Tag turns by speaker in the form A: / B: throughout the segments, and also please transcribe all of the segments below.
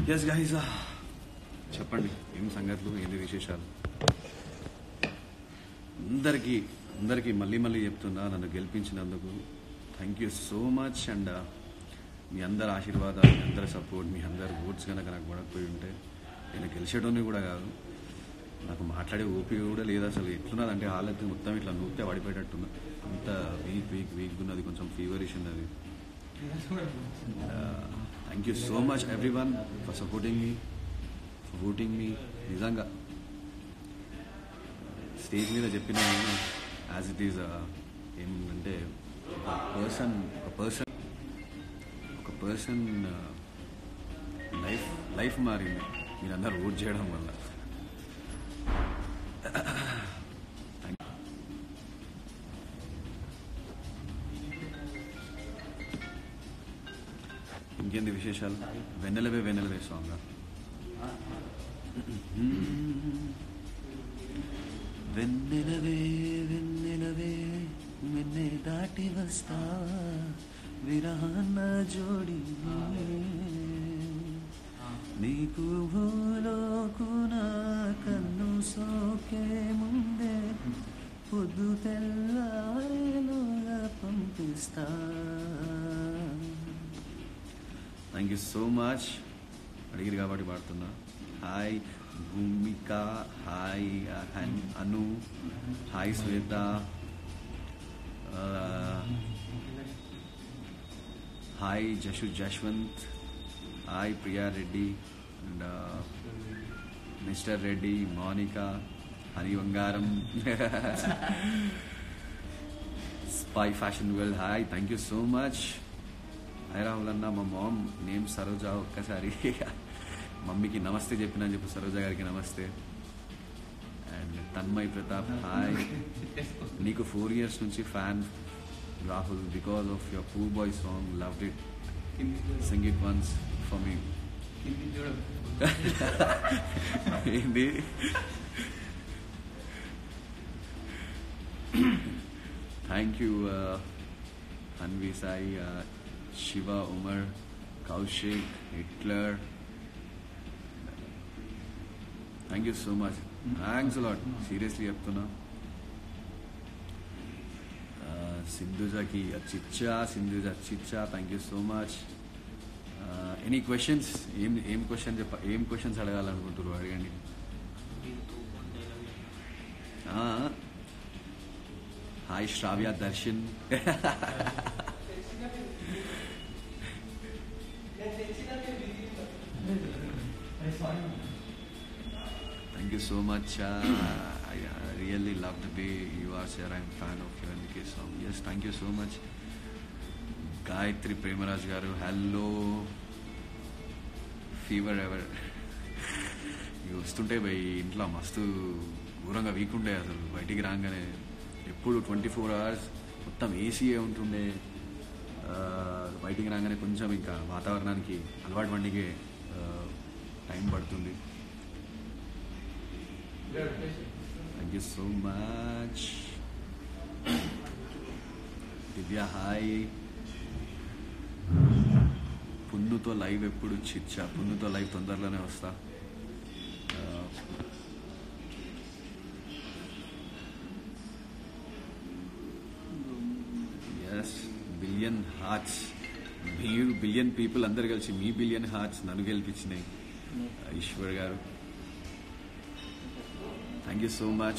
A: Yes guys చెప్పండి ఏం సంగతులు ఏంటి విశేషాలు అందరికీ అందరికీ మళ్ళీ మళ్ళీ చెప్తున్నా నన్ను గెలిపించినందుకు thank you so much and మీ అందరి ఆశీర్వాదాలు మీ అందరి సపోర్ట్ మీ అందరి ఓట్స్ కనుక నాకు పడకపోయి ఉంటే నేను గెలిచేటోని కూడా కాదు నాకు మాట్లాడే ఓపిక కూడా లేదు అసలు ఎట్లున్నదంటే హాలత్ మొత్తం ఇట్లా నూపితే పడిపోయేటట్టున్నా అంత వీక్ వీక్ వీక్ ఉన్నది కొంచెం ఫీవరిష్ ఉన్నది thank you so much everyone for supporting మీ ఫర్ ఓటింగ్ మీ నిజంగా స్టేజ్ మీద చెప్పిన యాజ్ ఇట్ ఈజ్ ఏమంటే ఒక పర్సన్ ఒక పర్సన్ ఒక పర్సన్ లైఫ్ లైఫ్ మారింది మీరందరూ ఓట్ చేయడం వల్ల Thank you. ఇంకేంది విశేషాలు వెన్నెలవే వెన్నెలవే సాంగ్ వెన్నెలవే వెన్నెలవే వెన్నె దాటి వస్తా విరహాన్న జోడి నీకు భూలోకున కన్ను సోకే ముందే పొద్దు తెల్లారేలోగా పంపిస్తా థ్యాంక్ యూ సో మచ్ అడిగిరు కాబట్టి పాడుతున్నా హాయ్ భూమిక హాయ్ అన్- అను హాయ్ శ్వేత ఆ, hi Jashu Jashwanth hi Priya Reddy and mister Reddy Mounika Hari బంగారం spy fashion world hi thank you so much hi Rahul అన్న మా మామ్ నేమ్ సరోజా ఒక్కసారి మమ్మీకి నమస్తే చెప్పిన అని చెప్పు సరోజా గారికి నమస్తే అండ్ తన్మయ్ ప్రతాప్ హాయ్ నీకు ఫోర్ ఇయర్స్ నుంచి fan Rahul because of your పూ బాయ్ song love it sing it once for me ఏంది thank you Anvi Sai Shiva Umar Kaushik Hitler thank you so much thanks lot seriously చెప్తున్నా సింధుజాకి చిచ్చా సింధుజా చిచ్చా thank you so much any questions ఏం ఏం క్వశ్చన్ చెప్ప ఏం క్వశ్చన్స్ అడగాలనుకుంటారు అడగండి hi Shravya Darshan Thank you so much. Uh, I uh, really love the way you are, sir. I'm fan of your MK song. Yes, thank you so much. Gayathri Premraj గారు hello fever ever ఇవి వస్తుంటే పోయి ఇంట్లో మస్తు ఘోరంగా వీక్ ఉండే అసలు బయటికి రాగానే ఎప్పుడు ట్వంటీ ఫోర్ అవర్స్ మొత్తం ఏసీయే ఉంటుండే ఆ, బయటికి రాగానే కొంచెం ఇంకా వాతావరణానికి అలవాటు పండిగే టైం పడుతుంది thank you so much Divya hi పున్నుతో లైవ్ ఎప్పుడు చిచ్చా పున్నుతో లైవ్ తొందరలోనే వస్తా ఎస్ బిలియన్ హార్ట్స్ మీరు బిలియన్ పీపుల్ అందరు కలిసి మీ బిలియన్ హార్ట్స్ నన్ను గెలిపించినాయి ఈశ్వర్ గారు థ్యాంక్ యూ సో మచ్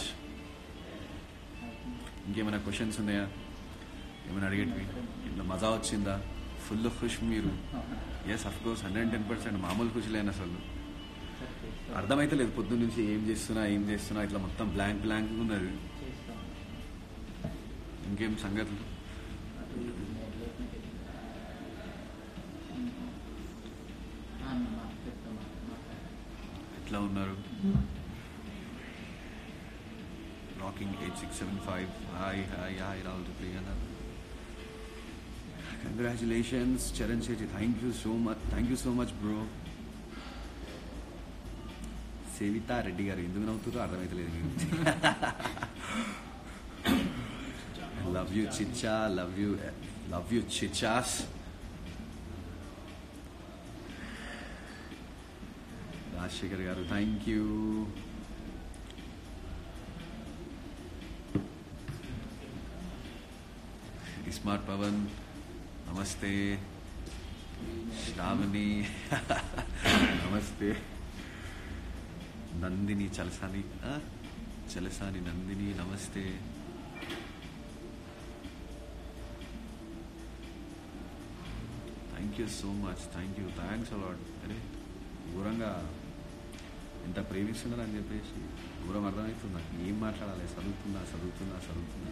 A: ఇంకేమైనా క్వశ్చన్స్ ఉన్నాయా ఏమైనా అడిగేటివి ఇంట్లో మజా వచ్చిందా ఫుల్ ఖుష్ మీరు yes of course hundred ten percent మామూలు ఖుషి లేని అసలు అర్థమైతే లేదు పొద్దున్న నుంచి ఏం చేస్తున్నా ఏం చేస్తున్నా ఇట్లా మొత్తం బ్లాంక్ బ్లాంక్ ఉన్నది ఇంకేం సంగతులు ఎట్లా ఉన్నారు rocking eight six seven five hi hi hi Rahul ప్రియనా congratulations Charan Shetty thank you so much thank you so much bro Savitha Reddy గారు ఎందుకు నవ్వుతారో అర్థమైతలేదు మీరు లవ్ యూ చిచ్చా లవ్ యూ లవ్ యూ చిచ్చాస్ రాజశేఖర్ గారు థ్యాంక్ యూ స్మార్ట్ పవన్ నమస్తే శ్రావణి నమస్తే నందిని చలసాని ఆ? చలసాని నందిని నమస్తే thank you so much thank you thanks a lot అరే ఘోరంగా ఎంత ప్రేమిస్తున్నారని చెప్పేసి ఘోరం అర్థమవుతుంది నాకు ఏం మాట్లాడాలి చదువుతున్నా చదువుతున్నా చదువుతున్నా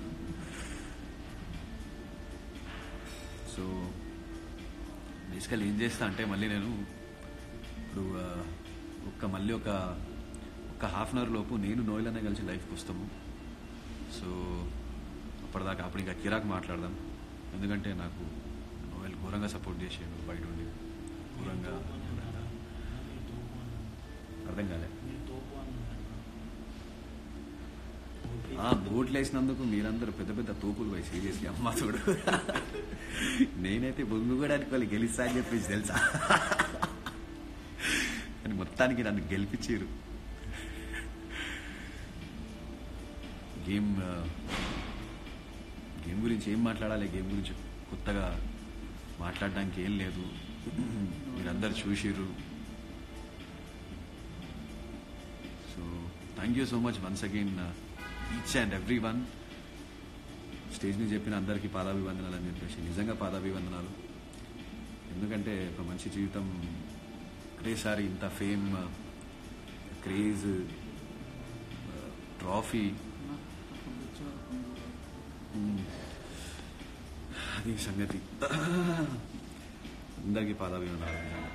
A: సో బేసికల్ ఏం చేస్తా అంటే మళ్ళీ నేను ఇప్పుడు ఆ, ఒక్క మళ్ళీ ఒక ఒక హాఫ్ అన్ అవర్ లోపు నేను నోయిలనే కలిసి లైఫ్కి వస్తాము సో అప్పటిదాకా అప్పుడు ఇంకా కిరాక్ మాట్లాడదాం ఎందుకంటే నాకు నోయల్ ఘోరంగా సపోర్ట్ చేసాడు బయట ఉండి ఘోరంగా ఘోరంగా అర్థం కాలే ఆ బోట్లు వేసినందుకు మీరందరూ పెద్ద పెద్ద తోపులు పోయి సీరియస్లీ అమ్మ చూడు నేనైతే బొంగు కూడా అనుకోవాలి గెలిస్తా అని చెప్పేసి తెలుసా కానీ మొత్తానికి నన్ను గెలిపించారు గేమ్ ఆ, గేమ్ గురించి ఏం మాట్లాడాలి గేమ్ గురించి కొత్తగా మాట్లాడడానికి ఏం లేదు మీరందరు చూసిర్రు so thank you so much once again each and every one stage మీద చెప్పిన అందరికీ పాదాభివందనాలు అని చెప్పేసి నిజంగా పాదాభివందనాలు ఎందుకంటే ఒక మంచి జీవితం ఒకేసారి ఇంత ఫేమ్ క్రేజ్ ట్రాఫీ అది సంగతి అందరికీ పాదాభివందనాలు నిజంగా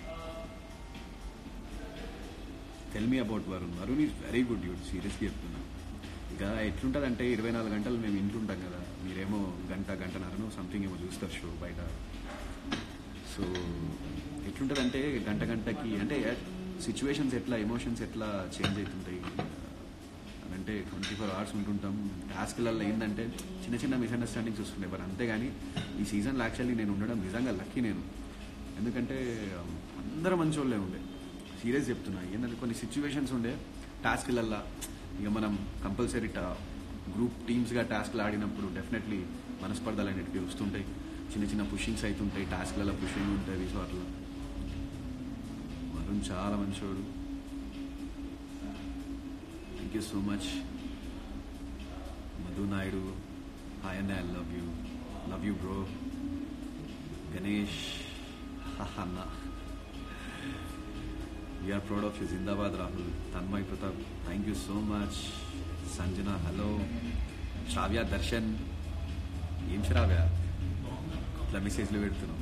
A: tell me about Varun Varun is very good యూడ్ సీరియస్గా చెప్తున్నా ఇక ఎట్లుంటుందంటే ఇరవై నాలుగు గంటలు మేము ఇంట్లో ఉంటాం కదా మీరేమో గంట గంటన్నరను సంథింగ్ ఏమో చూస్తారు షో బయట సో ఎట్లుంటుందంటే గంట గంటకి అంటే సిచ్యువేషన్స్ ఎట్లా ఎమోషన్స్ ఎట్లా చేంజ్ అవుతుంటాయి అని అంటే ట్వంటీ ఫోర్ అవర్స్ ఉంటుంటాం టాస్క్లలో ఏంటంటే చిన్న చిన్న మిస్అండర్స్టాండింగ్స్ వస్తుండే బట్ అంతేగాని ఈ సీజన్లో యాక్చువల్లీ నేను ఉండడం నిజంగా లక్కీ నేను ఎందుకంటే అందరూ మంచోళ్ళే ఉండే సీరియస్ చెప్తున్నా ఏంటంటే కొన్ని సిచ్యువేషన్స్ ఉండే టాస్క్లల్లో ఇక మనం కంపల్సరీ గ్రూప్ టీమ్స్గా టాస్క్లు ఆడినప్పుడు డెఫినెట్లీ మనస్పర్ధలు అనేటివి వస్తుంటాయి చిన్న చిన్న పుషింగ్స్ అవుతుంటాయి టాస్క్లలో పుషింగ్ ఉంటుంది సో అట్లా వరుణ్ చాలా మంచోడు thank you so much Madhu Naidu hi అన్న I love you love you bro Ganesh అన్న వీఆర్ ప్రౌడ్ ఆఫ్ యూ జిందాబాద్ Rahul Tanmay Pratap thank you so much Sanjana hello Shravya Darshan ఏం శ్రావ్య ఇట్లా మెసేజ్లు పెడుతున్నావు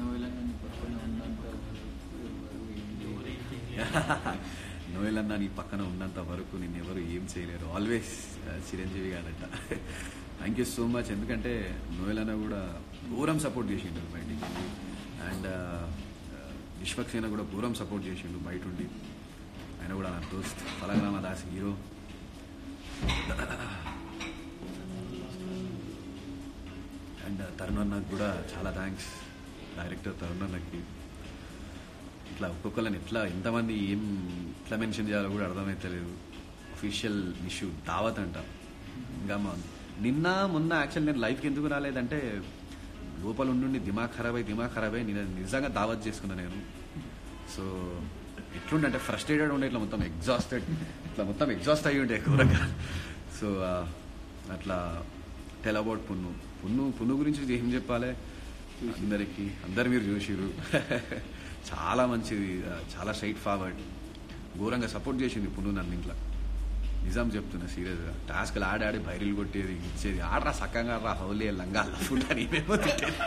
A: నోయల్ అన్న నీ పక్కన ఉన్నంత వరకు నిన్ను ఎవరు ఏం చేయలేరు ఆల్వేస్ చిరంజీవి గారట థ్యాంక్ యూ సో మచ్ ఎందుకంటే నోయల్ అన్న కూడా ఘోరం సపోర్ట్ చేసిండు బయటికి అండ్ విశ్వక్సేన కూడా ఘోరం సపోర్ట్ చేసిండు బయట ఉండి ఆయన కూడా నా దోస్త్ ఫలగ్రామ దాస్ హీరో అండ్ తరుణ్ అన్నకు కూడా చాలా థ్యాంక్స్ డైరెక్టర్ తరుణ్ అన్నకి ఇట్లా ఒక్కొక్కరిని ఎట్లా ఎంతమంది ఏం ఎట్లా మెన్షన్ చేయాలో కూడా అర్థమైతలేదు అఫీషియల్ ఇష్యూ దావత్ అంట ఇంకా మా నిన్న మొన్న యాక్చువల్ నేను లైఫ్కి ఎందుకు రాలేదంటే లోపల ఉండి దిమాగ్ ఖరాబ్ అయి దిమాగ్ ఖరాబ్ అయి నేను నిజంగా దావత్ చేసుకున్నా నేను సో ఎట్లుండే ఫ్రస్ట్రేటెడ్ ఉండే ఇట్లా మొత్తం ఎగ్జాస్టెడ్ ఇట్లా మొత్తం ఎగ్జాస్ట్ అయ్యి ఉండే కూరగా సో అట్లా టెల్ అబౌట్ పున్ను పున్ను పున్ను గురించి ఏం చెప్పాలి అందరికి అందరు మీరు చూసిరు చాలా మంచిది చాలా స్ట్రైట్ ఫార్వర్డ్ ఘోరంగా సపోర్ట్ చేసింది పున్ను నన్ను ఇంట్లో నిజాం చెప్తున్నా సీరియస్గా టాస్క్లు ఆడి ఆడి బైరీలు కొట్టేది ఇచ్చేది ఆడరా సక్కంగా రా హౌలీ లంగాల ఫుడ్ అని మేమో తిట్టేది.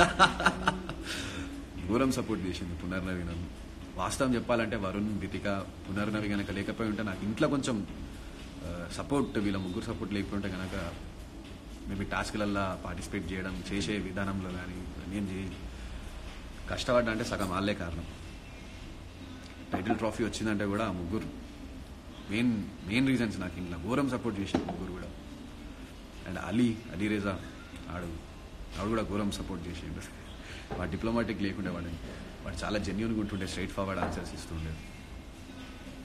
A: ఘోరం సపోర్ట్ చేసింది పునర్నవి నన్ను వాస్తవం చెప్పాలంటే వరుణ్ గీతిక పునర్నవి కనుక లేకపోయి ఉంటే నాకు ఇంట్లో కొంచెం సపోర్ట్ వీళ్ళ ముగ్గురు సపోర్ట్ లేకపోతే కనుక మేబీ టాస్క్లల్లో పార్టిసిపేట్ చేయడం చేసే విధానంలో కానీ నేను చే కష్టపడ్డా అంటే సగం వాళ్ళే కారణం టైటిల్ ట్రాఫీ వచ్చిందంటే కూడా ఆ ముగ్గురు మెయిన్ మెయిన్ రీజన్స్ నాకు ఇంట్లో ఘోరం సపోర్ట్ చేసిన ముగ్గురు కూడా అండ్ అలీ అలీ రేజా ఆడు ఆడు కూడా ఘోరం సపోర్ట్ చేసిండు వాడు డిప్లొమాటిక్ లేకుండే వాడిని వాడు చాలా జెన్యున్గా ఉంటుండే స్ట్రైట్ ఫార్వర్డ్ ఆన్సర్స్ ఇస్తుండే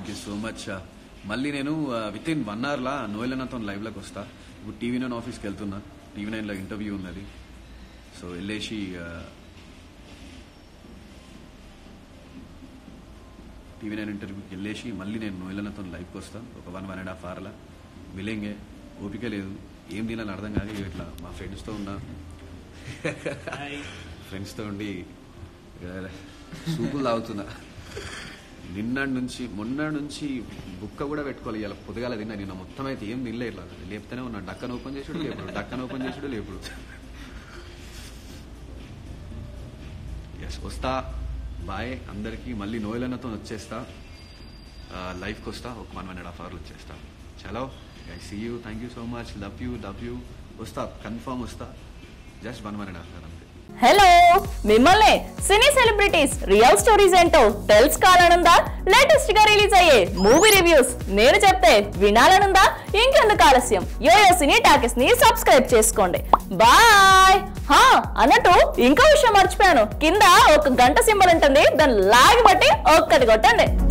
A: థ్యాంక్ యూ సో మచ్ మళ్ళీ నేను విత్ ఇన్ వన్ అవర్లా నోయలన్నతో లైవ్లోకి వస్తా ఇప్పుడు టీవీ నైన్ ఆఫీస్కి వెళ్తున్నా టీవీ నైన్లో ఇంటర్వ్యూ ఉన్నది సో వెళ్ళేసి టీవీ నైన్ ఇంటర్వ్యూకి వెళ్ళేసి మళ్ళీ నేను నోయలన్నతో లైవ్కి వస్తాను ఒక వన్ వన్ అండ్ హాఫ్ అవర్లా మిలింగే ఓపిక లేదు ఏం తినాలని అర్థం కాదు ఇక ఇట్లా మా ఫ్రెండ్స్తో ఉన్నా ఫ్రెండ్స్తో ఉండి ఇక సూపులు తాగుతున్నా నిన్నటి నుంచి మొన్న నుంచి బుక్క కూడా పెట్టుకోవాలి ఇలా పొద్దుగాల తిన్నా నిన్న మొత్తం అయితే ఏం తినలే ఇట్లా లేపుతూనే ఉన్నా డక్కన్ ఓపెన్ చేసుడు లేపుడు డక్కన్ ఓపెన్ చేసుడు లేపుడు ఎస్ వస్తా బాయ్ అందరికీ మళ్ళీ నోయలన్నతో వచ్చేస్తా లైఫ్కి వస్తా ఒక వన్ వన్ అండ్ హాఫ్ అవర్లు వచ్చేస్తా చలో I see you thank you so much love you love you వస్తా కన్ఫర్మ్ వస్తా just one one and half hour అంతే
B: హలో మిమ్మల్ని సినీ సెలబ్రిటీస్ రియల్ స్టోరీస్ ఏంటో తెలుసుకోవాలనుందా లేటెస్ట్ గా రిలీజ్ అయ్యే మూవీ రివ్యూస్ నేను చెప్తే వినాలనుందా ఇంకెందుకు ఆలస్యం యోయో సినీ టాకెస్ ని సబ్స్క్రైబ్ చేసుకోండి బాయ్ హా అన్నట్టు ఇంకో విషయం మర్చిపోయాను కింద ఒక గంట సింబల్ ఉంటుంది దాన్ని లాగి బట్టి ఒక్కటి కొట్టండి